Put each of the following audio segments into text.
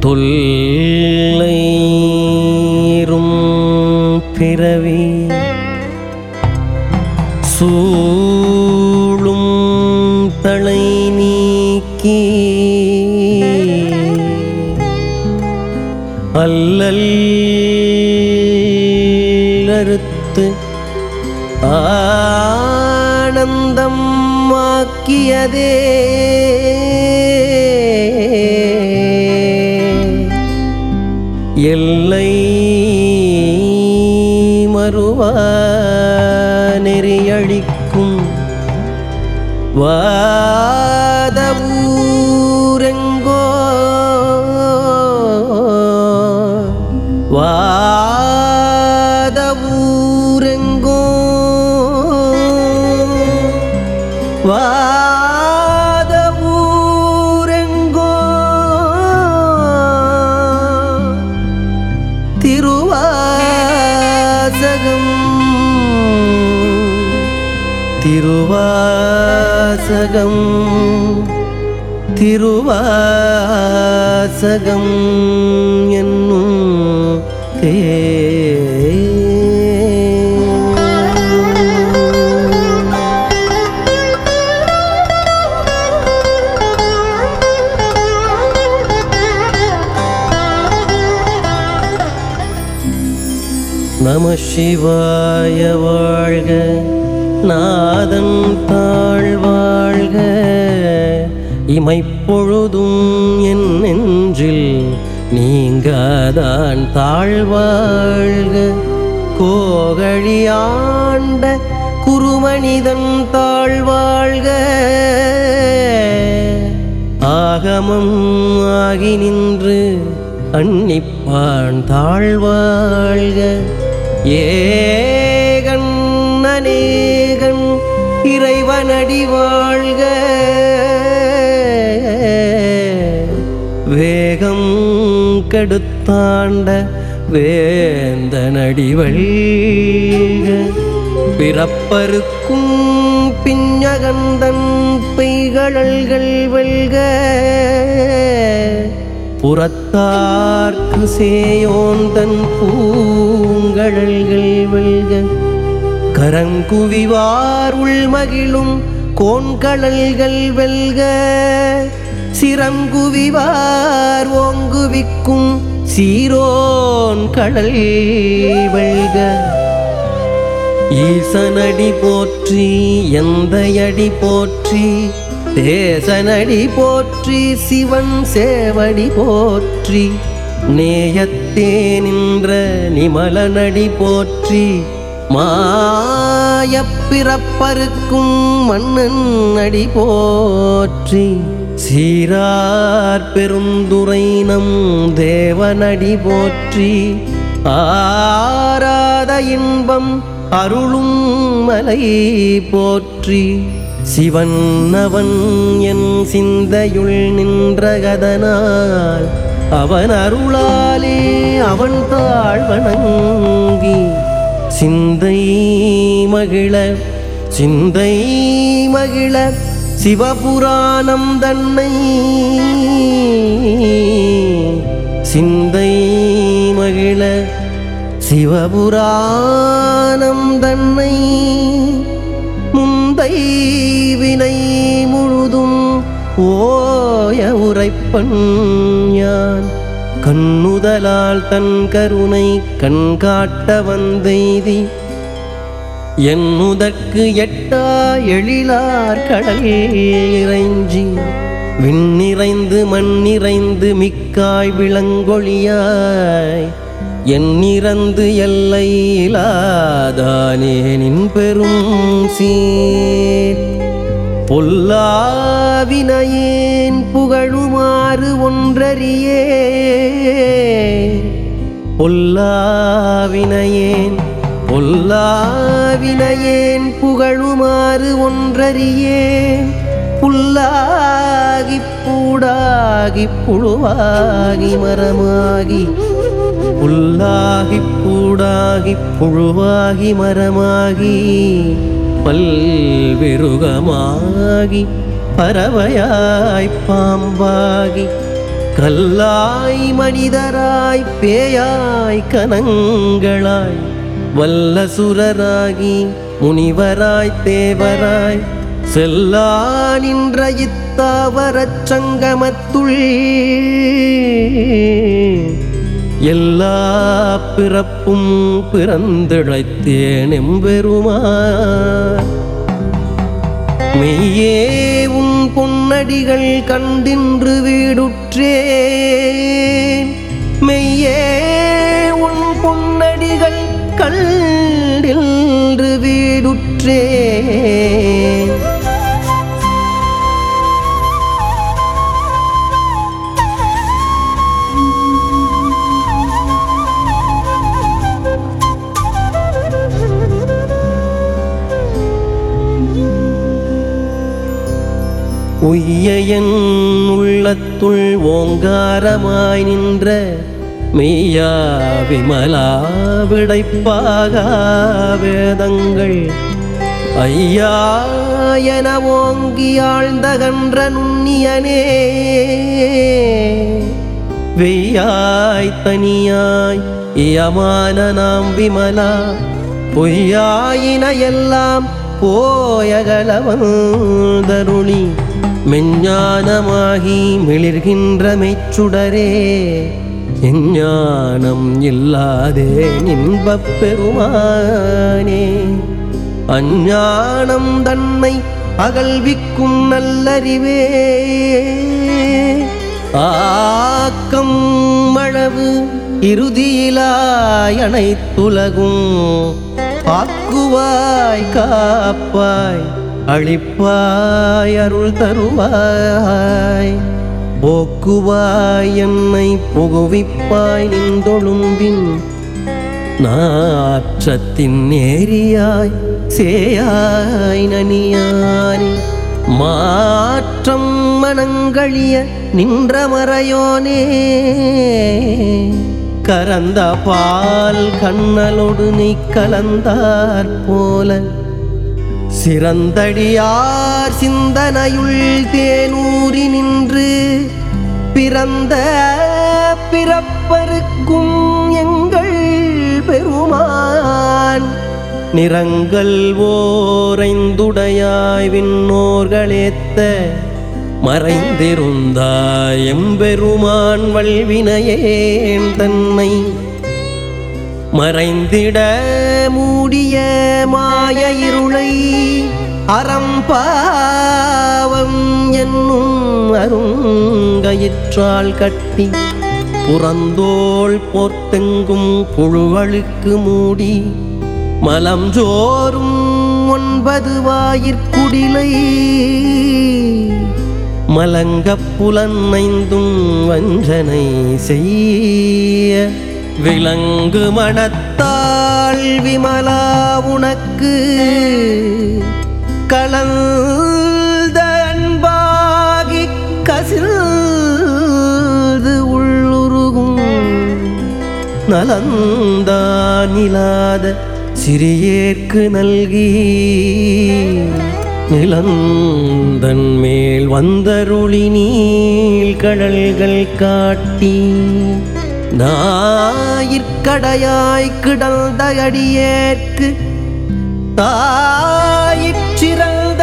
தொல்லைரும் பிறவி சூழும் தலை நீக்கி அல்லல் அறுத்து ஆனந்தம் ஆக்கியதே எல்லை மறுவா நெறியழிக்கும் வாத ஊரெங்கோ வாத ஊரெங்கோ வாத ஊரெங்கோ திருவாசகம் திருவாசகம் திருவாசகம் என்னும் தே நம சிவாய வாழ்க நாதன் தாழ் வாழ்க இமைப்பொழுதும் என் நெஞ்சில் நீங்காதான் தாழ்வாழ்க கோகழி ஆண்ட குருமனிதன் தாழ்வாழ்க ஆகமம் ஆகி நின்று அன்னிப்பான் தாழ்வாழ்க ஏகன் அநேகன் இறைவனடி வாழ்க வேகம் கெடுத்தாண்ட வேந்தனடி வழ்க பிறப்பருக்கும் பிஞ்சகந்தன் பெய்கழல்கள் வெல்க புறத்தார்க்கு சேயோந்தன் பூங்கழல்கள் வெல்க கரங்குவிவார் உள்மகிழும் கோண்கழல்கள் வெல்க சிரங்குவிவார் ஓங்குவிக்கும் சீரோன் கடல் வெல்க ஈசனடி போற்றி எந்தையடி போற்றி தேசனடி போற்றி சிவன் சேவடி போற்றி நேயத்தே நின்ற நிமலனடி போற்றி மாயப் பிறப்பருக்கும் மன்னன் அடி போற்றி சீரார் பெருந்துரை நம் தேவனடி போற்றி ஆராத இன்பம் அருளும் மலை போற்றி சிவன் அவன் என் சிந்தையுள் நின்றகதனால் அவன் அருளாலே அவன் தாழ் வணங்கி சிந்தை மகிழ சிந்தை மகிழ சிவபுராணம் தன்னை சிந்தை மகிழ சிவபுராணம் தன்னை முந்தை வினை முழுதும் ஓய உரைப்பன் யான் கண்ணுதலால் தன் கருணை கண்காட்ட வந்தெய்தி என்னுதற்கு எட்டா எழிலார் கடல் இறைஞ்சி விண்ணிறைந்து மண்ணிறைந்து மிக்காய் விளங்கொழியாய் எண்ணிறந்து எல்லை இலாதானே நின் பெரும் சீர் பொல்லாவினையேன் புகழுமாறு ஒன்றறியே பொல்லாவினையேன் பொல்லாவினையேன் புகழுமாறு ஒன்றறியேன் புல்லாகி பூடாகி புழுவாகி மரமாகி புல்லாகி பூடாகி புழுவாகி மரமாகி பல்விருகமாகி பறவையாய் பாம்பாகி கல்லாய் மனிதராய் பேயாய் கனங்களாய் வல்லசுரராகி முனிவராய் தேவராய் செல்லா நின்ற இத்தாவரச் சங்கமத்துள் எல்லா பிறப்பும் பிறந்திழைத்தேன் எம்பெருமான் மெய்யே உன் பொன்னடிகள் கண்டின்று வீடுற்றேன் மெய்யே உன் பொன்னடிகள் கண்டின்று வீடுற்றேன் உய்ய என் உள்ளத்துள் ஓங்காரமாய் நின்ற மெய்யா விமலா விடைப்பாக வேதங்கள் ஐயா என ஓங்கி ஆழ்ந்தகன்ற நுண்ணியனே வெய்யாய் தனியாய் இயமான நாம் விமலா பொய்யாயின எல்லாம் போயகலவந்தருளி மெஞ்ஞானமாகி மிளிர்கின்ற மெச்சுடரே எஞ்ஞானம் இல்லாதே நின்பப் பெருமானே அஞ்ஞானம் தன்னை அகல்விக்கும் நல்லறிவே ஆக்கம் மழவு இறுதியிலாய் அனைத்துலகும் ஆக்குவாய் காப்பாய் அழிப்பாய் அருள் தருவாய் போக்குவாய் என்னை புகுவிப்பாய் நின்றொழும்பின் நாற்றத்தின் நேரியாய் சேயாய் நனியானே மாற்றம் மனங்களிய நின்ற மறையோனே கரந்த பால் கண்ணலோடு நீ கலந்தாற் போல சிறந்தடியார் சிந்தனையுள் தேனூறி நின்று பிறந்த பிறப்பருக்கும் எங்கள் பெருமான் நிறங்கள் ஓரைந்துடையாய் விண்ணோர்களேத்த மறைந்திருந்தாய் எம்பெருமான் வல்வினையேன் தன்னை மறைந்திட மூடிய மாய இருளை அறம்பாவம் என்னும் அருங்கயிற்றால் கட்டி புறந்தோள் போர்த்தெங்கும் புழுவழுக்கு மூடி மலம் ஜோறும் ஒன்பது வாயிற்குடிலை மலங்கப் புலனைந்தும் வஞ்சனை செய்ய விலங்கு மனத்தாள் விமலா உனக்கு கலந்த அன்பாகி கசில்து உள்ளுருகும் நலந்தானிலாத சிறியேற்கு நல்கி நிலந்தன் மேல் வந்தருளி நீள் கடல்கள் காட்டி ஞாயிற்கடையாய் கிடந்த அடியேற்கு தாயிற்றிறந்த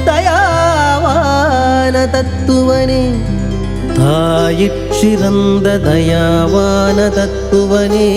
தயாவான தத்துவனே தாயிற்றிறந்த தயாவான தத்துவனே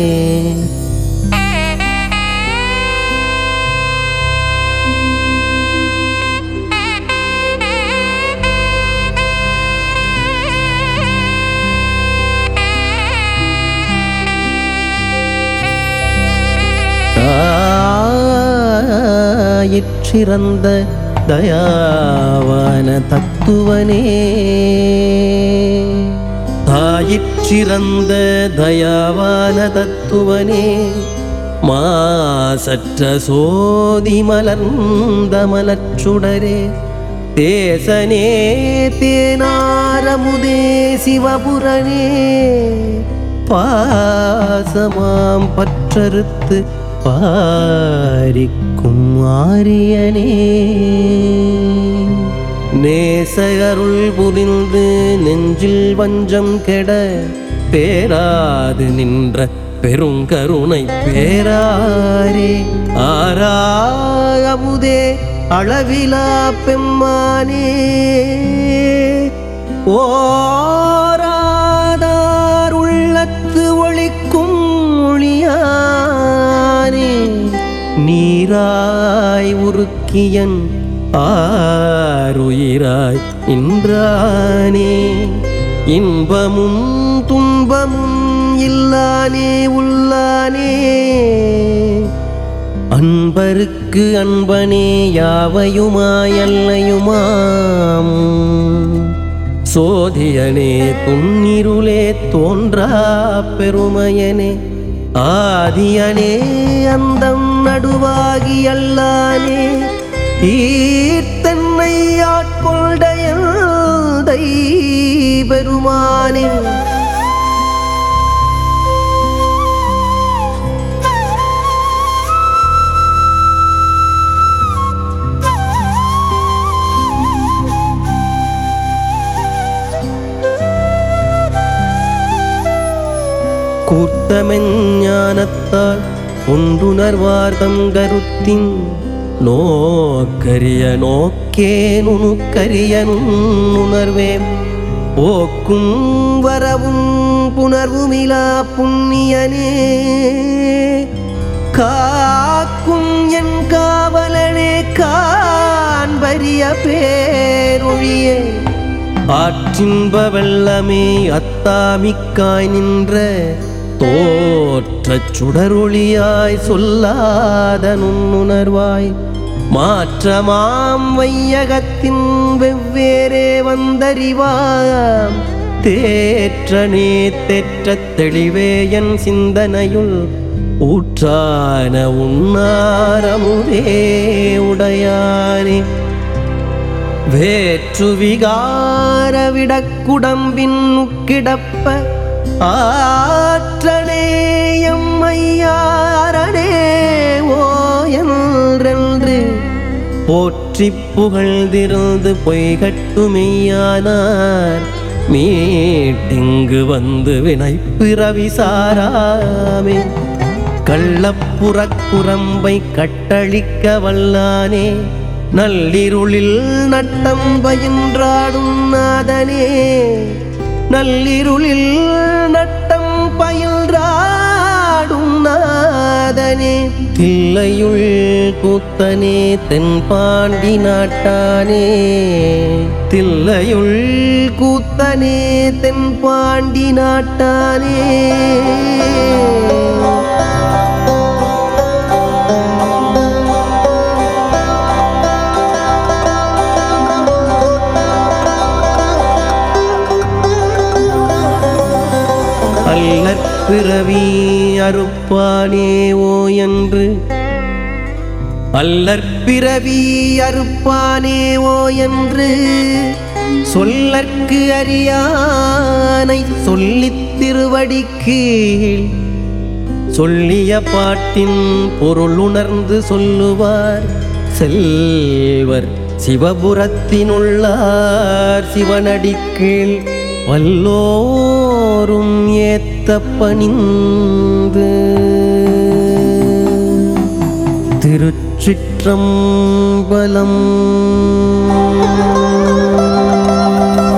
தாயிற்றிறந்த தயாவான தத்துவனே தாயிற்றிறந்த தயாவான தத்துவனே மாசற்ற சோதி மலர்ந்த மலச்சுடரே தேசனே தேனாரமுதே சிவபுரனே பாசமாம் பற்றறுத்து பாரிக்கும் ஆரியனே நேசகருள் புரிந்து நெஞ்சில் வஞ்சம் கெட பேராது நின்ற பெருங்கருணை பேராரே ஆராயமுதே அளவிலா பெம்மானே ஓராதார் உள்ளத்து ஒளிக்கும் ஒளியானே நீராய் உருக்கியன் ஆருயிராய் இன்றானே இன்பமும் துன்பமும் இல்லானே உள்ளானே அன்பருக்கு அன்பனே யாவையுமாயல்லையுமாம் சோதியனே துன்னிருளே தோன்றா பெருமையனே ஆதியனே அந்தம் நடுவாகி அல்லானே ஈர்த்தன்னை ஆட்கொண்டைய பெருமானே கூர்த்தமெஞ்ஞானத்தால் ஒன்றுணர்வார்தம் கருத்தின் நோக்கரிய நோக்கே நுணுக்கரிய நுண்ணுணர்வேம் போக்கும் வரவும் புணர்வுமிலா புண்ணியனே காக்கும் என் காவலனே காண்பரிய பேரொழியே ஆற்றின்ப வெள்ளமே அத்தாமிக்காய் நின்ற தோற்றச் சுடரொளியாய் சொல்லாத நுண்ணுணர்வாய் மாற்றமாம் வையகத்தின் வெவ்வேறே வந்தறிவாம் தேற்றனே தேற்றத் தெளிவே என் சிந்தனையுள் ஊற்றான உன்னாரமுதே உடையானே வேற்று விகார விடக்குடம்பின் கிடப்ப ஆற்றனே எம்மையாரனே ஓ என்றென்று போற்றி புகழ்ந்திருந்து பொய்கட்டுமெய்யானார் மீட்டிங்கு வந்து வினை பிறவி சாராமே கள்ளப்புறக் குரம்பை கட்டழிக்க வல்லானே நள்ளிருளில் நட்டம் பயின்றாடும் நாதனே நள்ளிருளில் நட்டம் பயின்றாடும் நாதனே தில்லையுள் கூத்தனே தென்பாண்டி நாட்டானே தில்லையுள் கூத்தனே தென்பாண்டி நாட்டானே அல்லற் பிறவி அறுப்பானே ஓ என்று அல்லற் பிறவி அறுப்பானே ஓ என்று சொல்லற்கு அறியானை சொல்லித் திருவடிக்கு சொல்லிய பாட்டின் பொருள் உணர்ந்து சொல்லுவார் செல்வர் சிவபுரத்தினுள்ளார் சிவனடிக்கீழ் வல்லோரும் ஏத்த பணிந்து திருச்சிற்றம்பலம்